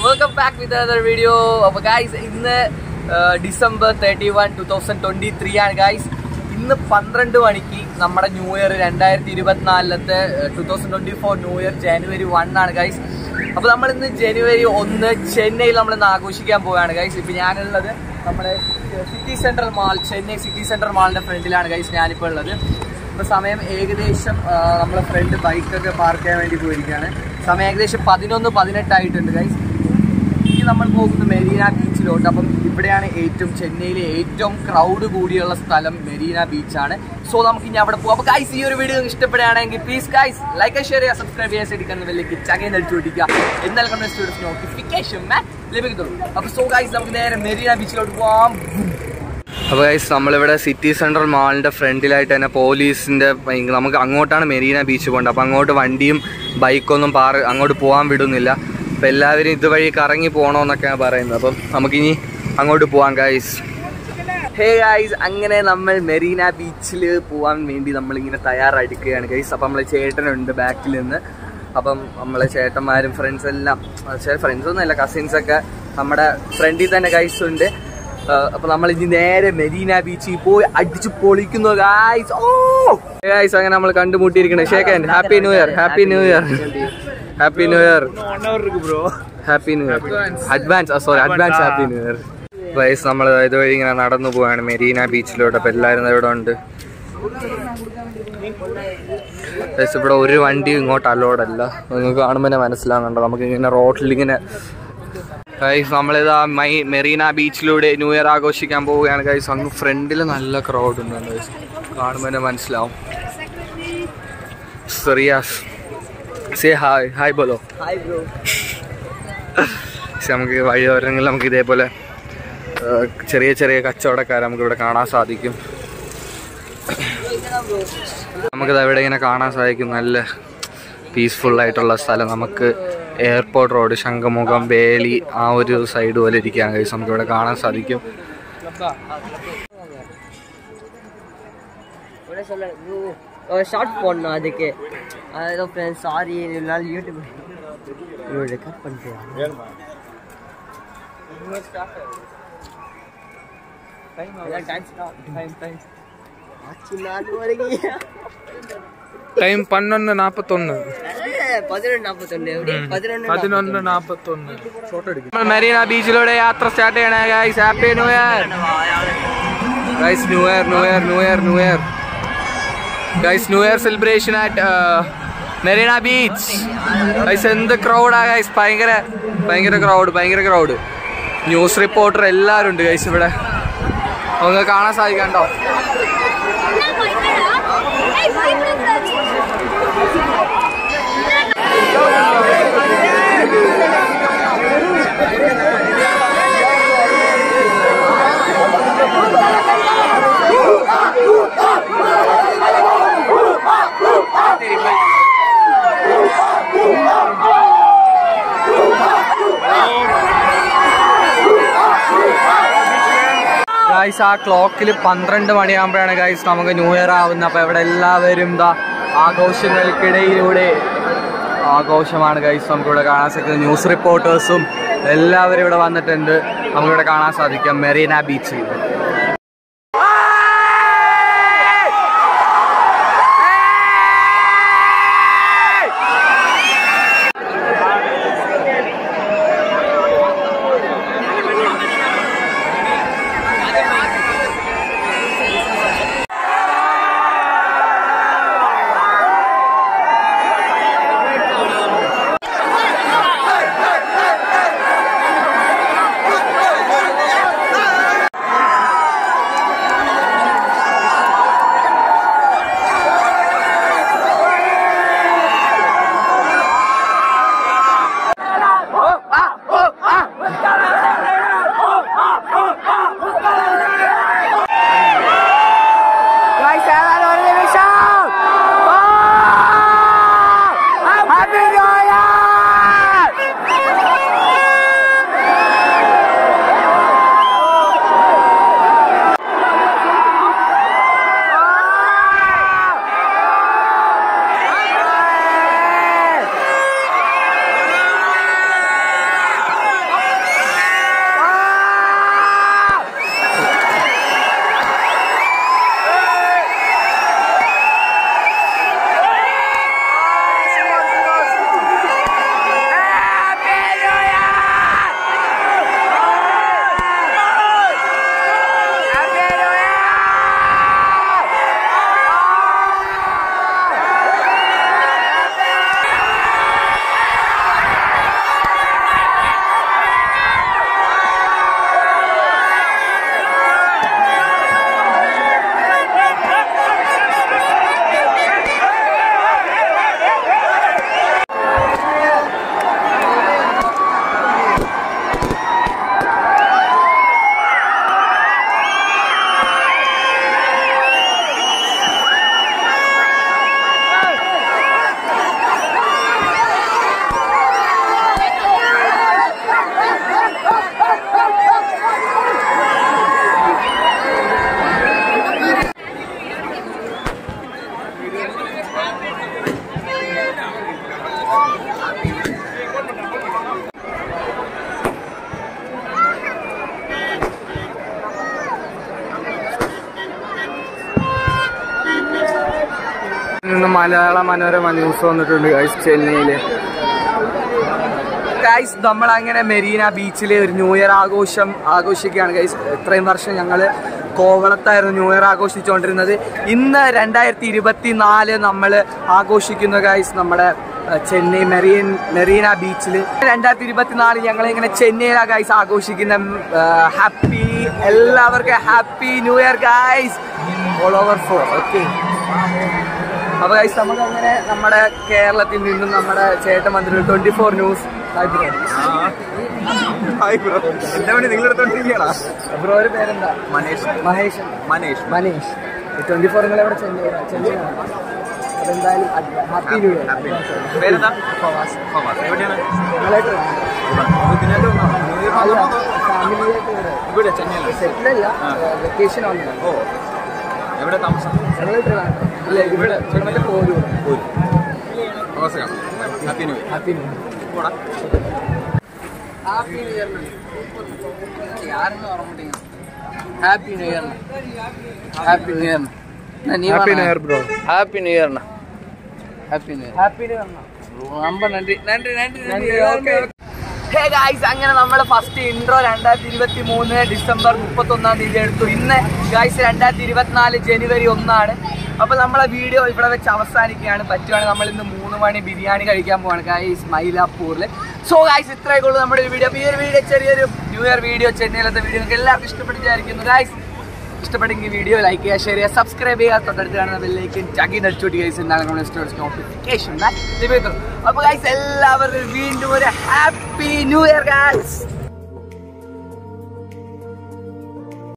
welcome back with another video അപ്പോൾ guys ഇന്ന് December thirty one two thousand twenty three ആണ് guys ഇന്ന് പന്ത്രണ്ട് മണിക്ക് നമ്മുടെ ന്യൂ ഇയർ രണ്ടായിരത്തി ഇരുപത്തിനാലിലത്തെ two thousand twenty four new year January one ആണ് ഗായ്സ് അപ്പോൾ നമ്മൾ ഇന്ന് ജനുവരി ഒന്ന് ചെന്നൈയിൽ നമ്മൾ ഇന്ന് ആഘോഷിക്കാൻ പോവുകയാണ് ഗൈസ് ഇപ്പം ഞാനുള്ളത് നമ്മുടെ city central mall Chennai city central മാളിൻ്റെ ഫ്രണ്ടിലാണ് ഗൈസ് ഞാനിപ്പോൾ ഉള്ളത് ഇപ്പോൾ സമയം ഏകദേശം നമ്മൾ ഫ്രണ്ട് ബൈക്കൊക്കെ പാർക്ക് ചെയ്യാൻ വേണ്ടി പോയിരിക്കുകയാണ് സമയം ഏകദേശം പതിനൊന്ന് പതിനെട്ടായിട്ടുണ്ട് ഗൈസ് ഇനി നമ്മൾ പോകുന്നത് മെറീന ബീച്ചിലോട്ട് അപ്പം ഇവിടെയാണ് ഏറ്റവും ചെന്നൈയിലെ ഏറ്റവും ക്രൗഡ് കൂടിയുള്ള സ്ഥലം മെറീന ബീച്ചാണ് സോ നമുക്ക് ഇനി അവിടെ പോകാം അപ്പോൾ ഗൈസ് ഈ ഒരു വീഡിയോ ഇഷ്ടപ്പെടുകയാണെങ്കിൽ പ്ലീസ് ഗൈസ് ലൈക്ക് ഷെയർ ചെയ്യുക സബ്സ്ക്രൈബ് ചെയ്യാൻ ശ്രദ്ധിക്കുന്ന വലിയ ചകയിൽ അടിച്ചു പിടിക്കുക എന്നാൽ കണ്ട സ്റ്റുഡൻസ് നോട്ടിഫിക്കേഷൻ ലഭിക്കത്തുള്ളൂ അപ്പോൾ സോ ഗൈസ് നമുക്ക് നേരെ മെറീന ബീച്ചിലോട്ട് പോകാം അപ്പോൾ ഗൈസ് നമ്മളിവിടെ സിറ്റി സെൻട്രൽ മാളിൻ്റെ ഫ്രണ്ടിലായിട്ട് തന്നെ പോലീസിൻ്റെ നമുക്ക് അങ്ങോട്ടാണ് മെറീന ബീച്ച് പോകേണ്ടത് അപ്പോൾ അങ്ങോട്ട് വണ്ടിയും ബൈക്കൊന്നും പാർ അങ്ങോട്ട് പോകാൻ വിടുന്നില്ല അപ്പോൾ എല്ലാവരും ഇതുവഴി കറങ്ങി പോകണമെന്നൊക്കെയാണ് പറയുന്നത് അപ്പം നമുക്കിനി അങ്ങോട്ട് പോവാം ഗൈസ് ഹേ ഗൈസ് അങ്ങനെ നമ്മൾ മെറീന ബീച്ചിൽ പോകാൻ വേണ്ടി നമ്മളിങ്ങനെ തയ്യാറെടുക്കുകയാണ് ഗൈസ് അപ്പം നമ്മളെ ചേട്ടനുണ്ട് ബാക്കിൽ നിന്ന് അപ്പം നമ്മളെ ചേട്ടന്മാരും ഫ്രണ്ട്സ് എല്ലാം ഫ്രണ്ട്സ് ഒന്നും അല്ല കസിൻസൊക്കെ നമ്മുടെ ഫ്രണ്ടിൽ തന്നെ ഗൈസ് ഉണ്ട് അപ്പൊ നമ്മൾ ഇനി നേരെ മെരീന ബീച്ചിൽ പോയി അടിച്ചു പൊളിക്കുന്നു ഗായ്സ് ഓ ഗായ്സ് അങ്ങനെ നമ്മൾ കണ്ടുമുട്ടിയിരിക്കണേ ഷേക്കൻ happy new year happy new year happy new year happy new year advance sorry advance happy new year guys നമ്മൾ ഇതുവഴി ഇങ്ങനെ നടന്നു പോവാണ് മെരീന ബീച്ചിലോട്ട് അപ്പൊ എല്ലാവരും ഇവിടെ ഉണ്ട് ഗൈസ് ഇവിടെ ഒരു വണ്ടി ഇങ്ങോട്ട് അലോഡല്ല നിങ്ങൾക്ക് കാണുമ്പോൾ തന്നെ മനസ്സിലാകുന്നുണ്ടോ നമുക്ക് ഇങ്ങനെ റോഡിൽ ഇങ്ങനെ ഗൈസ് നമ്മളിതാ മൈ മെറീന ബീച്ചിലൂടെ ന്യൂ ഇയർ ആഘോഷിക്കാൻ പോവുകയാണ് ഗൈസ് അങ്ങ് ഫ്രണ്ടിൽ നല്ല ക്രൗഡ് ഉണ്ട് ഗൈസ് കാണുമ്പോൾ തന്നെ മനസ്സിലാവും റിയാസ് സേ ഹായ് ഹായ് ബോലോ ഹായ് ബ്രോ പക്ഷെ നമുക്ക് വഴിയോരങ്ങളിൽ നമുക്ക് ഇതേപോലെ ആ, ചെറിയ ചെറിയ കച്ചവടക്കാരെ നമുക്ക് ഇവിടെ കാണാൻ സാധിക്കും നമുക്കിത് ഇവിടെ ഇങ്ങനെ കാണാൻ സാധിക്കും നല്ല പീസ്ഫുൾ ആയിട്ടുള്ള സ്ഥലം നമുക്ക് എയർപോർട്ട് റോഡ് ശംഖുമുഖം വേലി ആ ഒരു സൈഡ് പോലെ ഇരിക്കുകയാണ് കഴിച്ച് നമുക്ക് ഇവിടെ കാണാൻ സാധിക്കും ஒரே சொல்ல ஷார்ட் போடணும் அதுக்கு அதான் ஃப்ரெண்ட்ஸ் சாரி நாள் யூடியூப் இவரு ரெக்கார்ட் பண்ணிட்டு ஆச்சு நாலு வரைக்கும் ടൈം പന്ത്രണ്ട് നാപ്പത്തൊന്ന് பதினொன்று நாற்பத்தொன்று எப்படி பதினொன்று പതിനൊന്ന് നാപ്പത്തൊന്ന് നമ്മൾ മെറീന ബീച്ചിലൂടെ യാത്ര സ്റ്റാർട്ട് ചെയ്യണേ guys happy new year guys new year new year new year new year guys new year celebration at Marina beach guys എന്ത് ക്രൗഡാ ഗൈസ് ഭയങ്കര ഭയങ്കര ക്രൗഡ് ഭയങ്കര ക്രൗഡ് ന്യൂസ് റിപ്പോർട്ടർ എല്ലാവരും ഉണ്ട് ഗൈസ് ഇവിടെ നമുക്ക് കാണാൻ സാധിക്കണ്ടോ ഗൈസ് ആ ക്ലോക്കിൽ പന്ത്രണ്ട് മണിയാകുമ്പോഴാണ് ഗൈസ് നമുക്ക് ന്യൂ ഇയർ ആവുന്നത് അപ്പോൾ ഇവിടെ എല്ലാവരും ദാ ആഘോഷങ്ങൾക്കിടയിലൂടെ ആഘോഷമാണ് ഗൈസ് നമുക്കിവിടെ കാണാൻ സാധിക്കുന്നത് ന്യൂസ് റിപ്പോർട്ടേഴ്സും എല്ലാവരും ഇവിടെ വന്നിട്ടുണ്ട് നമുക്കിവിടെ കാണാൻ സാധിക്കും മെറീന ബീച്ചിൽ ഇന്ന് മലയാള മനോരമ ന്യൂസ് വന്നിട്ടുണ്ട് ഗൈസ് ചെന്നൈയില് ഗൈസ് നമ്മൾ അങ്ങനെ മെറീന ബീച്ചിൽ ഒരു ന്യൂ ഇയർ ആഘോഷം ആഘോഷിക്കുകയാണ് ഗൈസ് ഇത്രയും വർഷം ഞങ്ങൾ കോവളത്തായിരുന്നു ന്യൂ ഇയർ ആഘോഷിച്ചുകൊണ്ടിരുന്നത് ഇന്ന് രണ്ടായിരത്തി ഇരുപത്തി നാല് നമ്മൾ ആഘോഷിക്കുന്ന ഗൈസ് നമ്മുടെ അഹ്, ചെന്നൈ മെറീൻ മെറീന ബീച്ചിൽ രണ്ടായിരത്തി ഇരുപത്തിനാല് ഞങ്ങൾ ഇങ്ങനെ ചെന്നൈയിലാണ് ഗൈസ് ആഘോഷിക്കുന്ന ഹാപ്പി എല്ലാവർക്കും happy new year guys all over four okay അപ്പൊ ഗൈസ് നമുക്ക് അങ്ങനെ നമ്മുടെ കേരളത്തിൽ നിന്നും നമ്മുടെ ചേട്ടൻ വന്നിട്ടുണ്ട് ട്വന്റി ഫോർ ന്യൂസ് ബ്രോയുടെ പേരെന്താ മനേഷ് മഹേഷ് മനേഷ് മനേഷ് ട്വന്റി ഫോർ നിങ്ങൾ എവിടെ ചെന്നൈ ചെന്നൈയിലാണ് അതെന്തായാലും ഹാപ്പി ന്യൂ ഇയർ പേരെന്താ ഫവാസ് എവിടെയാണ് നിങ്ങളായിട്ട് അല്ല ഫാമിലിയായിട്ട് ഇവിടെ ചെന്നൈയിലാണ് സെറ്റിലല്ല വെക്കേഷൻ ആണ് ഓ എവിടെ താമസം ഞങ്ങളായിട്ട് അല്ല ഇവിടെ മറ്റേ പോരൂർ നമസ്കാരം happy new year happy new year പോടാ ഹാപ്പി ന്യൂ ഇയർ யாருன்னு வர மாட்டேங்க happy new year happy new year நீ happy new year bro happy new year happy new year happy new year ரொம்ப நன்றி நன்றி நன்றி நன்றி ஓகே ഹേ ഗായ്സ് അങ്ങനെ നമ്മുടെ ഫസ്റ്റ് ഇൻട്രോ രണ്ടായിരത്തി ഇരുപത്തി മൂന്ന് ഡിസംബർ മുപ്പത്തി ഒന്നാം തീയതി എടുത്തു ഇന്ന് ഗായ്സ് രണ്ടായിരത്തി ഇരുപത്തിനാല് ജനുവരി ഒന്നാണ് അപ്പൊ നമ്മളെ വീഡിയോ ഇവിടെ വെച്ച് അവസാനിക്കുകയാണ് പറ്റുവാണെങ്കിൽ നമ്മൾ ഇന്ന് മൂന്ന് മണി ബിരിയാണി കഴിക്കാൻ പോവാണ് ഗായ്സ് മൈലാപ്പൂരിൽ സോ ഗായ്സ് ഇത്രയൊക്കെ ഉള്ളൂ നമ്മുടെ ഒരു വീഡിയോ അപ്പൊ ഈ ഒരു വീഡിയോ ചെറിയൊരു ന്യൂ ഇയർ വീഡിയോ ചെന്നൈയിലത്തെ വീഡിയോ നിങ്ങൾക്ക് എല്ലാവർക്കും ഇഷ്ടപ്പെട്ടിട്ടായിരിക്കുന്നു ഗായ്സ് ഇഷ്ടപ്പെട്ടെങ്കിൽ വീഡിയോ ലൈക്ക് ചെയ്യുക ഷെയർ ചെയ്യുക സബ്സ്ക്രൈബ് ചെയ്യുക തൊട്ടടുത്ത് കാണുന്ന ബെല്ലേക്ക് ചക്കി നടിച്ചോട്ടി ഗൈസ് ഉണ്ടാകും നോട്ടിഫിക്കേഷൻ അപ്പോൾ ഗൈസ് എല്ലാവർക്കും വീണ്ടും ഒരു ഹാപ്പി ന്യൂ ഇയർ ഗൈസ്